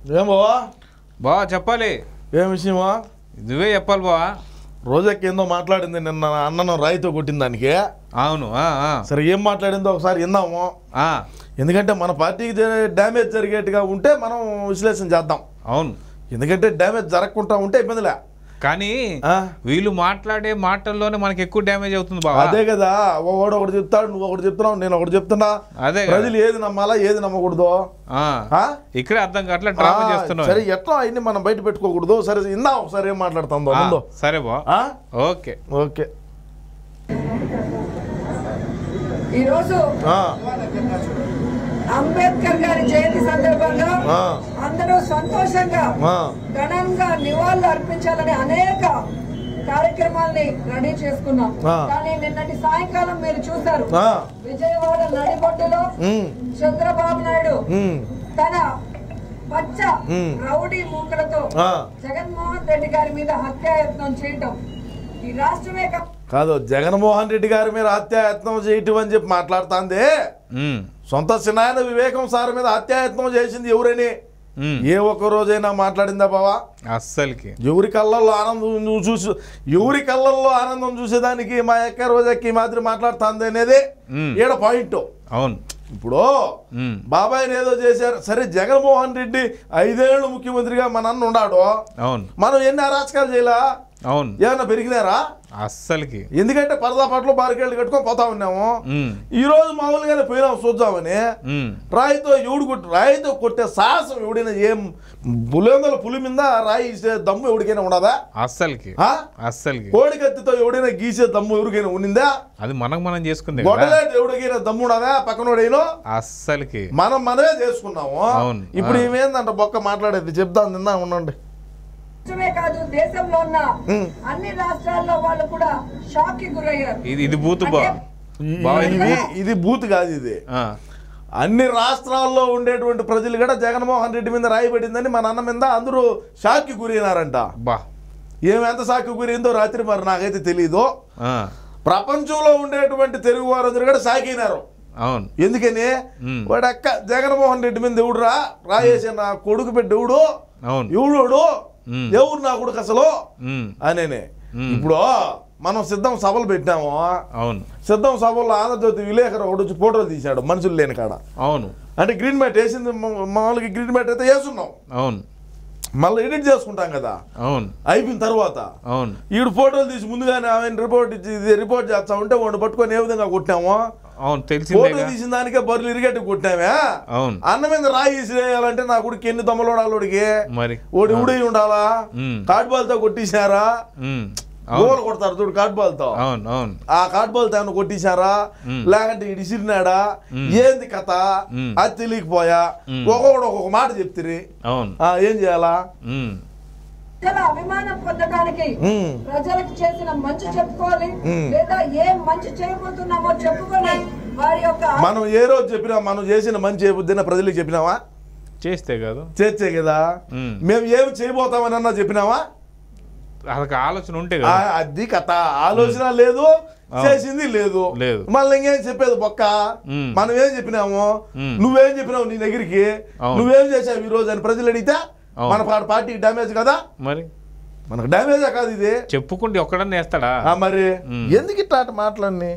ఏం బావా బావా చెప్పాలి ఏం విషయమా నువ్వే చెప్పాలి బావా రోజాకి ఏందో మాట్లాడింది నిన్న అన్నను రాయితో కొట్టిన దానికి అవును ఆ, ఆ, సరే ఏం మాట్లాడిందో ఒకసారి విందాము ఆ, ఎందుకంటే మన పార్టీకి జ- డ్యామేజ్ జరిగేట్టుగా ఉంటే మనం విశ్లేషణ చేద్దాం అవును ఎందుకంటే డ్యామేజ్ జరగకుండా ఉంటే ఇబ్బందిలే కానీ ఆ? వీళ్ళు మాట్లాడే మాటల్లోనే మనకి ఎక్కువ డ్యామేజ్ అవుతుంది బావా అదే కదా ఒకడు ఒకటి చెప్తాడు నువ్వు ఒకటి చెప్తున్నావు నేను ఒకటి చెప్తున్నా అదే కదా. ప్రజలు ఏది నమ్మాలా ఏది నమ్మకూడదు ఆ, ఆ? ఇక్కడే అర్థం కావట్లే డ్రామా ఆ, చేస్తున్నావు సరే ఎట్లా అవన్నీ మనం బయట పెట్టుకోకూడదు సరే ఇందా ఒకసారి ఏం మాట్లాడుతుందో ఆ, ముందు సరే బా ఆ? ఓకే ఓకే ఈరోజు ఆ, అంబేద్కర్ గారి జయంతి సందర్భంగా ఆ. అందరూ సంతోషంగా ఆ. ఘనంగా నివాళులు అర్పించాలని అనేక కార్యక్రమాల్ని రెడీ చేసుకున్నాం ఆ. కానీ నిన్నటి సాయంకాలం మీరు చూశారు ఆ. విజయవాడ నడిబొట్టులో ఉమ్, చంద్రబాబు నాయుడు ఉమ్, తన పచ్చ మ్. రౌడీ మూకలతో ఆ. జగన్మోహన్ రెడ్డి గారి మీద హత్యాయత్నం చేయటం ఈ రాష్ట్రమే కా- కాదు జగన్మోహన్ రెడ్డి గారి మీద హత్యాయత్నం చేయటం అని చెప్పి మాట్లాడుతాంది ఉమ్, సొంత సినాయన వివేకం సార్ మీద హత్యాయత్నం చేసింది ఎవరని ఉమ్, ఏ ఒక్క రోజైనా మాట్లాడిందా బావా అస్సలకి ఎవరి కళ్ళల్లో ఆనందం నువ్వు చూసి ఎవరి కళ్ళల్లో ఆనందం చూసేదానికి మా యొక్క రోజాకి ఈ మాదిరి మాట్లాడుతుంది అనేది మ్. ఈడ పాయింట్ అవును ఇప్పుడు ఉమ్, బాబాయ్ని ఏదో చేశారు సరే జగన్మోహన్ రెడ్డి ఐదేళ్ళు ముఖ్యమంత్రిగా మన అన్న ఉన్నాడు అవును మనం ఎన్ని అరాచకాలు చేయలా అవును ఏమన్నా పెరిగినారా అస్సలకి ఎందుకంటే పరదా పట్లు బారికేళ్ళు కట్టుకొని పోతా ఉన్నాము ఉమ్, ఈ రోజు మామూలుగానే పోయినాం చూద్దామని ఉమ్, రాయితో ఎవడు కొట్టి రాయితో కొట్టే సాహసం ఎవడైనా ఏం పులిందల పులి మీద రాయి ఇసే దమ్ము ఎవడికైనా ఉండదా అస్సలకి ఆ? అస్సలకి కోడి కత్తితో ఎవడైనా గీసే దమ్ము ఎవరికైనా ఉండిందా అది మనకు మనం చేసుకుందే కదా గొడవలేటి ఎవడికైనా దమ్ము ఉండదా పక్కనోడైనా అస్సలకి మనం మనమే చేసుకున్నాము అవును. ఇప్పుడు ఆ. ఏమేందంట బొక్క మాట్లాడేది చెప్తాను నిందా ఉండండి రాష్ట్రమే కాదు దేశంలో ఉన్న మ్. అన్ని రాష్ట్రాల్లో వాళ్ళు కూడా షాక్ కి గురయ్యారు ఇది ఇది బూతు బా ఈ- బాగా ఇది ఇది బూత్ కాదు ఇది ఆ, అన్ని రాష్ట్రాల్లో ఉండేటువంటి ప్రజలు కూడా జగన్మోహన్ రెడ్డి మీద రాయబడిందని మన అన్న మీద అందరూ షాక్కి గురైనారంట బా ఏమి ఎంత షాక్కి గురైందో రాత్రి మరి నాకైతే తెలియదు ఆ, ప్రపంచంలో ఉండేటువంటి తెలుగు వారందరూ కూడా షాక్ అయినారు అవును ఎందుకని మ్. వాడు అక్క జగన్మోహన్ రెడ్డి మీద ఎవడురా రాయేసి నా కొడుకు బిడ్డ ఎవడు అవును ఎవడు మ్. ఎవరు నా కొడుకు అసలు ఉమ్, అనేనే మ్. ఇప్పుడు మనం సిద్ధం సభలు పెట్టాము అవును సిద్ధం సభల్లో ఆంధ్రజ్యోతి విలేకరు ఒకడు వచ్చి ఫోటోలు తీశాడు మనుషులు లేని కాడ అవును అంటే గ్రీన్ మ్యాట్ వేసింది మా- మామూలుగా గ్రీన్ మ్యాట్ అయితే వేస్తున్నాం అవును మళ్ళీ ఎడిట్ చేసుకుంటాం కదా అవును అయిపోయిన తర్వాత అవును ఈడు ఫోటోలు తీసి ముందుగానే ఆమె రిపోర్ట్ ఇచ్చి ఇది రిపోర్ట్ చేస్తా ఉంటే వాడు పట్టుకొని ఏ విధంగా కొట్టామో అవును ఫోటో తెలిసిందేగా తీసిన దానికే బర్రెలు ఇరిగేట్టు కొట్టామే అవును అన్న మీద రాయి ఇసిరేయాలంటే నా కొడుకు ఎన్ని దొమ్మలు ఉండాలి వాడికి మరి వాడు ఉడి ఉండాలా ఉమ్, కాట్ బాల్తో కొట్టేశారా ఉమ్, అవును గోల్ కొడతారు చూడు కాట్ బాల్తో అవును అవును ఆ కాట్ బాల్ తాను కొట్టేశారా మ్. లేకంటే ఇటు ఇసిరినాడా మ్. ఏంది కథ మ్. అది తెలియకపోయా మ్. ఒక్కొక్కడు ఒక్కొక్క మాట చెప్తిరి అవును ఆ, ఏం చేయాలా ఉమ్, ప్రజల అభిమానం పొందడానికి మ్. ప్రజలకు చేసిన మంచి చెప్పుకోవాలి మ్. లేదా ఏం మంచి చేయబోతున్నామో చెప్పుకొని వారి యొక్క మనం ఏ రోజు చెప్పినా మనం చేసిన మంచి ఏ బుద్ధిన ప్రజలకు చెప్పినావా చేస్తే కాదు చేర్చే కదా మ్. మేము ఏమి చేయబోతామని అన్నా చెప్పినావా అదొక ఆలోచన ఉంటే ఆ, కదా అది కథ ఆలోచన లేదు అవును. చేసింది లేదు లేదు. మళ్ళీ ఇంకేం చెప్పేది బొక్క మ్. మనం ఏం చెప్పినాము మ్. నువ్వేం చెప్పినావు నీ దగ్గరికి అవును. నువ్వేం చేసావు ఈ రోజు అని ప్రజలు అడిగితే అవును. మన పా- పార్టీకి డ్యామేజ్ కదా మరి మనకు డ్యామేజే కాదు ఇది చెప్పుకుంటే ఒక్కడన్నా వేస్తాడా ఆ, మరి మ్. ఎందుకు ఇట్లా మాటలన్నీ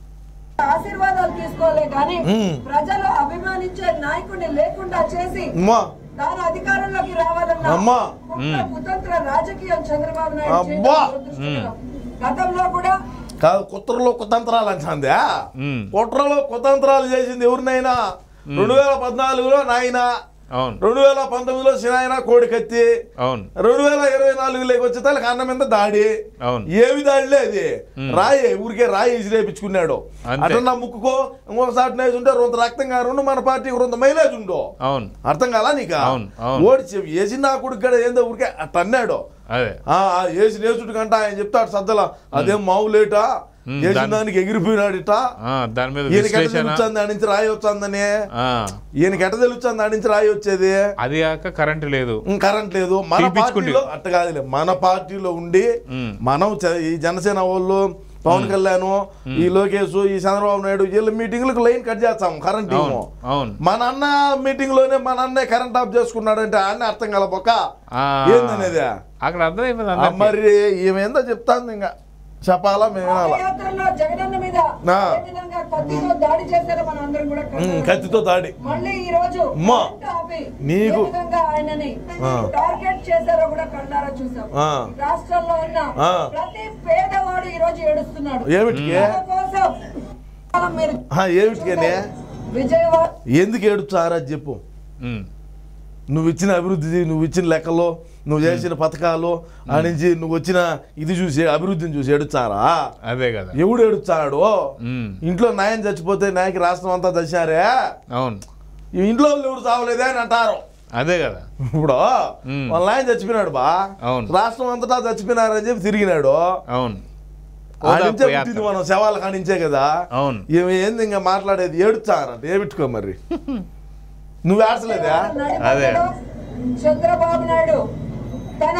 ఆశీర్వాదాలు తీసుకోలే కానీ మ్. ప్రజలు అభిమానించే నాయకుడిని లేకుండా చేసి అమ్మా తాను అధికారంలోకి రావాలన్న అమ్మా. కుట్ర కుతంత్ర రాజకీయం చంద్రబాబు నాయుడు చేయడం అబ్బా. దురదృష్టకరం. గతంలో కూడా కాదు కుట్రలో కుతంత్రాలు అంటుందా ఉమ్, కుట్రలో కుతంత్రాలు చేసింది ఎవరినైనా రెండు వేల పద్నాలుగులో నాయన అవును రెండు వేల పంతొమ్మిదిలో సినాయన కోడికత్తి అవును రెండు వేల ఇరవై నాలుగులోకి వచ్చే తలకి అన్నం మీద దాడి అవును ఏమి దాడిలే అది రాయి ఊరికే రాయి ఇసిరేపించుకున్నాడు అంతే. అట్లా నా ముక్కుకో ఇంకొకసారి నేసి ఉంటే రొంత రక్తంగా రెండు మన పార్టీకి రొంత మైలేజ్ ఉండో అవును అర్థం కాలా నీకు అవును, అవును. ఓడి చెవి వేసి నా కొడుకు కూడా ఏందో ఊరికే అట్ట అన్నాడు అదే ఆ ఆ వేసి నేసుడు కంట ఆయన చెప్తాడు సద్దల అదేం మావులేటా ఉమ్, వేసిన దాన్ని- దానికి ఎగిరిపోయినాడు ఇట ఆ, దాని మీద ఈయనకి ఎట్ట విశ్లేషణ తెలుస్తుంది దాని నుంచి రాయి వచ్చిందని ఆ, ఈయనకి ఎట్ట తెలుస్తుంది దాని నుంచి రాయి వచ్చేది అది కాక కరెంట్ లేదు ఉం, కరెంట్ లేదు మన తీపిచ్చుకుంటే. పార్టీలో అట్ట కాదులే మన పార్టీలో ఉండి ఉమ్, మనం చ- ఈ జనసేన వాళ్ళు పవన్ కళ్యాణ్ ఈ లోకేష్ ఈ చంద్రబాబు నాయుడు వీళ్ళ మీటింగ్లకు లైన్ కట్ చేస్తాం కరెంట్ అవును అవును మన అన్న మీటింగ్ లోనే మన అన్నే కరెంట్ ఆఫ్ చేసుకున్నాడంటే ఆయన అర్థం కలపక ఆ, ఏందనేది అక్కడ అర్థమైపోయింది ఆ, అందరికీ. మరి ఈమెందో చెప్తాంది ఇంకా చెప్పాలా మేము వినాలా పాదయాత్రలో జగనన్న మీద ఆ. ఏ విధంగా కత్తితో దాడి చేశారో మనం అందరం కూడా ఉమ్, కన్నాం. కత్తితో దాడి మళ్ళీ ఈ రోజు అమ్మా. కరెంట్ ఆపి నీకు- ఏ విధంగా ఆయనని ఆ. టార్గెట్ చేశారో కూడా కన్నారా చూసాం ఆ. రాష్ట్రంలో ఉన్న ఆ. ప్రతి పేదవాడు ఈ రోజు ఏడుస్తున్నాడు ఏమిటికి మన కోసం మీరు ఆ, ఏమిటికనే విజయవాడ ఎందుకు ఏడుచారా చెప్పు ఉమ్. నువ్వు ఇచ్చిన అభివృద్ధి నువ్వు ఇచ్చిన లెక్కలు నువ్వు చేసిన పథకాలు ఆ నుంచి నువ్వు వచ్చిన ఇది చూసి అభివృద్ధిని చూసి ఏడుచారా అదే కదా ఎవడు ఏడుచాడు ఉమ్. ఇంట్లో న్యాయం చచ్చిపోతే నాయకి రాష్ట్రం అంతా దశారే అవును ఈ ఇంట్లో వాళ్ళు ఎవరు చావలేదే అని అంటారు అదే కదా ఇప్పుడు మ్మ్. వాళ్ళ నాయన చచ్చిపోయినాడు బా అవును. రాష్ట్రం అంతటా చచ్చిపోయినారని చెప్పి తిరిగినాడు అవును ఆడించే ఓదార్పు పుట్టింది యాత్ర. మనం శవాల కానించే కదా అవును ఏమి ఏంది ఇంకా మాట్లాడేది ఏడుచారంట ఏమిట్టుకో మరి నువ్వు ఏడ్చలేదా అదే. నడిపొట్టులో చంద్రబాబు నాయుడు తన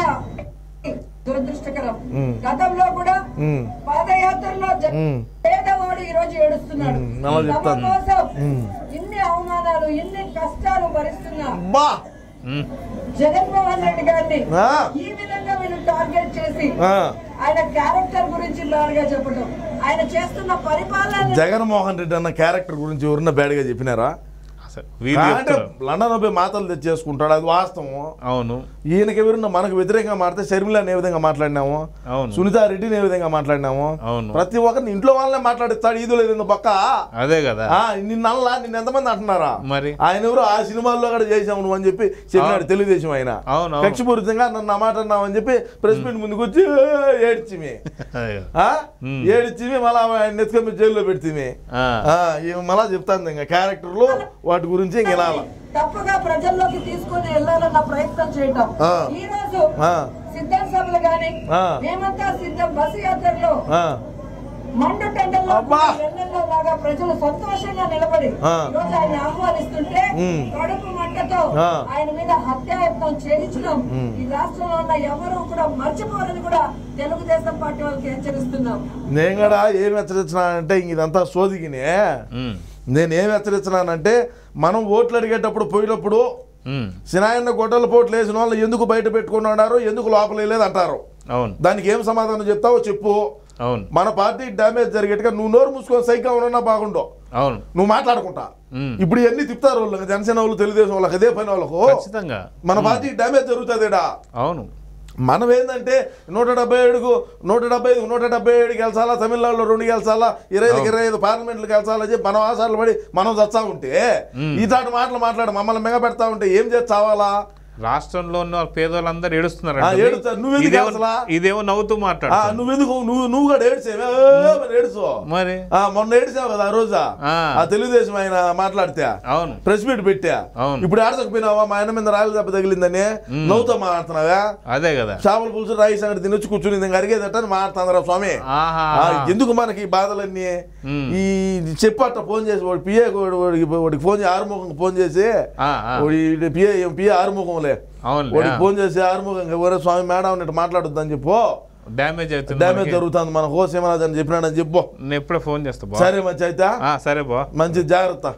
దురదృష్టకరం మ్మ్. గతంలో కూడా మ్మ్. పాదయాత్రలో జ- మ్మ్. పేదవాడు ఈ రోజు ఏడుస్తున్నాడు మ్మ్. అలా తమ చెప్తాను. కోసం మ్మ్. ఇన్ని అవమానాలు ఇన్ని కష్టాలు భరిస్తున్నా బా ఉమ్. జగన్మోహన్ రెడ్డి గారిని ఆ. ఈ విధంగా వీళ్ళు టార్గెట్ చేసి ఆ. ఆయన క్యారెక్టర్ గురించి బాగా చెప్పడం ఆయన చేస్తున్న పరిపాలన జగన్మోహన్ రెడ్డి అన్న క్యారెక్టర్ గురించి ఎవరన్నా బ్యాడ్గా చెప్పినారా అసలు వీళ్ళు అంటే చెప్తారు. లండన్ పోయి మాటలు తెచ్చేసుకుంటాడు అది వాస్తవం అవును ఈయనకి ఎవరన్నా మనకు వ్యతిరేకంగా మాట్లాడితే షర్మిలాని ఏ విధంగా మాట్లాడినాము అవును సునీతా రెడ్డిని ఏ విధంగా మాట్లాడినాము అవును. ప్రతి ఒక్కరిని ఇంట్లో వాళ్ళనే మాట్లాడిస్తాడు ఈదు లేదు పక్క అదే కదా ఆ, నిన్న అల్లా నిన్న ఎంతమంది అంటున్నారా మరి ఆయన ఎవరు ఆ సినిమాల్లో కూడా చేసాము నువ్వు అని చెప్పి చెప్పినాడు అవును. తెలుగుదేశం ఆయన అవును, అవును. కక్షపూరితంగా నన్ను ఆ మాట అన్నావు అని చెప్పి ప్రెస్ మీట్ ముందుకు వచ్చి ఏడ్చిమి అదే కదా ఆ? మ్మ్. ఏడ్చిమి మళ్ళా ఆయన నెత్తుకొని జైల్లో పెడితే ఆ. మళ్ళా చెప్తాను ఇంకా క్యారెక్టర్లు వాటి గురించి ఇంక వినాల తప్పుగా ప్రజల్లోకి తీసుకొని వెళ్ళాలన్న ప్రయత్నం చేయటం ఆ. ఈ రోజు ఆ. సిద్ధం సభలు గాని ఆ. మేమంతా సిద్ధం బస్సు యాత్రలో ఆ, మండు టెండర్లో అబ్బా. ఎండల్లో లాగా ప్రజలు సంతోషంగా నిలబడి ఆ. ఈ రోజు ఆయన ఆహ్వానిస్తుంటే ఉమ్. కడుపు మంటతో ఆ. ఆయన మీద హత్యాయత్నం చేయించడం ఉమ్. ఈ రాష్ట్రంలో ఉన్న ఎవరు కూడా మర్చిపోరని కూడా తెలుగుదేశం పార్టీ వాళ్ళకి హెచ్చరిస్తున్నాం నేను కూడా ఏం హెచ్చరించినానంటే ఇంక ఇదంతా సోదిగినే ఉమ్. నేను ఏం హెచ్చరించినానంటే మనం ఓట్లు అడిగేటప్పుడు పోయినప్పుడు ఉమ్. సినాయన్న గొడ్డల పోట్లు వేసిన వాళ్ళు ఎందుకు బయట పెట్టుకున్నాడారు ఎందుకు లోపల వేయలేదు అంటారు అవును దానికి ఏం సమాధానం చెప్తావో చెప్పు అవును మన పార్టీ డ్యామేజ్ జరిగేట్టుగా నువ్వు నోరు మూసుకొని సైగా ఉన్నా బాగుండవు అవును నువ్వు మాట్లాడుకుంటా ఉమ్. ఇప్పుడు ఇవన్నీ తిప్పుతారు వాళ్ళకి జనసేన వాళ్ళు తెలుగుదేశం వాళ్ళకి అదే పని వాళ్ళకు ఖచ్చితంగా మన పార్టీ డ్యామేజ్ జరుగుతుంది అవును మనం ఏంటంటే నూట డెబ్బై ఏడుకు నూట డెబ్బై ఐదు నూట డెబ్బై ఏడు గెలిచాలా తమిళనాడులో రెండు గెలిచాలా ఇరవై ఐదుకి ఇరవై ఐదు పార్లమెంట్లు గెలిచాలని చెప్పి మనం ఆశాలు పడి మనం చచ్చా ఉంటే ఇట్లాంటి మాటలు మాట్లాడి మమ్మల్ని మెగ పెడతా ఉంటే ఏం చేసి చావాలా రాష్ట్రంలో ఉన్న పేదవాళ్ళందరూ ఏడుస్తున్నారు ఆ, అంటే ఏడుస్తారు. నువ్వెందుకు ఇదేమో- అసలా? ఇదేమో నవ్వుతూ ఆ, మాట్లాడు నువ్వెందుకు నువ్వు నువ్వు కూడా ఏడ్చేవే ఏడుచు మరి ఆ, మొన్న ఏడిచావు కదా ఆ రోజా ఆ. ఆ తెలుగుదేశం ఆయన మాట్లాడితే అవును ప్రెస్ మీట్ పెట్టా అవును. ఇప్పుడు ఆడచకపోయినావా మా ఆయన మీద రాయలు దెబ్బ తగిలిందని నవ్వుతో మాట్లాడుతున్నావా అదే కదా చేపల పులుసు రాయి సంగతి తినొచ్చి కూర్చుని ఇంకా అరిగేదట అని మాట్లాడుతున్నారా స్వామి ఆహా ఆ, ఎందుకు మనకి ఈ బాధలన్నీ ఉమ్. ఈ చెప్పట్ట ఫోన్ చేసి వాడు పిఏ వాడికి వాడికి ఫోన్ చేసి ఆరుముఖం ఫోన్ చేసి ఆ, ఆ. వాడి పిఏ పిఏ ఆరుముఖంలే అవునులే వాడికి ఫోన్ చేసి ఆరుముఖం ఎవరో స్వామి మేడం అన్నట్టు మాట్లాడొద్దని చెప్పు డ్యామేజ్ అవుతుంది డ్యామేజ్ మనకి. జరుగుతుంది మన హోస్ ఏమన్నా చెప్పినాడని చెప్పు నేను ఎప్పుడే ఫోన్ చేస్తా బా సరే మంచి అయితే ఆ, సరే బా మంచి జాగ్రత్త